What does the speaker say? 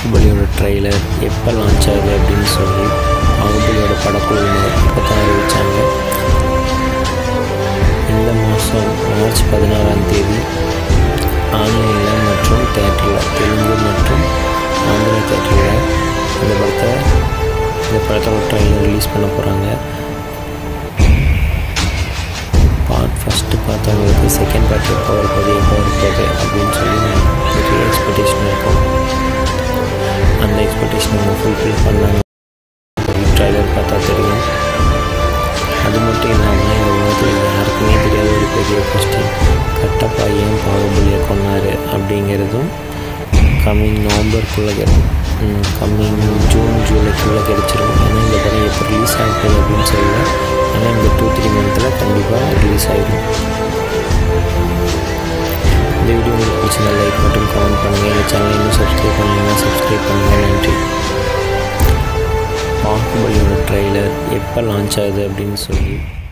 பாகுபலியோட trailer எப்போ launch ஆகுது அப்படின்னு சொல்லி பாகுபலியோட படக்குழுவினர் இப்போ தான் அறிவித்தாங்க இந்த மாதம் மார்ச் பதினாறாம் தேதி ஆன்லைனில் மற்றும் தேட்டரில் தெலுங்கு மற்றும் ஆந்திரா தேட்டரில் இந்த படத்தை இந்த படத்தோட ட்ரெயிலர் ரிலீஸ் பண்ண போகிறாங்க பார்ட் ஃபஸ்ட்டு பார்த்தவங்களுக்கு செகண்ட் பார்ட் எப்போ வரப்போகுது எப்போ வரப்போகுது அப்படின்னு சொல்லி பெரிய எக்ஸ்பெக்டேஷன் இருக்கும் அந்த எக்ஸ்பெக்டேஷன் அவங்க ஃபுல்ஃபில் பண்ணாங்க ட்ரைலர் பார்த்தா தெரியும் அது மட்டும் இல்லாமல் இந்த உலகத்தில் யாருக்குமே தெரியாத ஒரு பெரிய கொஸ்டின் கட்டப்பா ஏன் பாகுபலியை கொண்டாரு அப்படிங்கிறதும் கம்மிங் நவம்பருக்குள்ளே கம்மிங் ஜூன் ஜூலைக்குள்ளே கிடச்சிரும் ஏன்னா இந்த படம் எப்போ ரிலீஸ் ஆகுது அப்படின்னு சொல்லல ஆனால் இந்த டூ த்ரீ மந்தில் கண்டிப்பாக ரிலீஸ் ஆகிடும் இந்த வீடியோ உங்களுக்கு பிடிச்சிருந்தா லைக் மற்றும் கமெண்ட் பண்ணுங்கள் எங்கள் சேனல் இன்னும் சப்ஸ்கிரைப் பண்ணீங்கன்னா சப்ஸ்கிரைப் பண்ணுங்கள் நன்றி பாகுபலியோட ட்ரெய்லர் எப்போ லான்ச் ஆகுது அப்படின்னு சொல்லி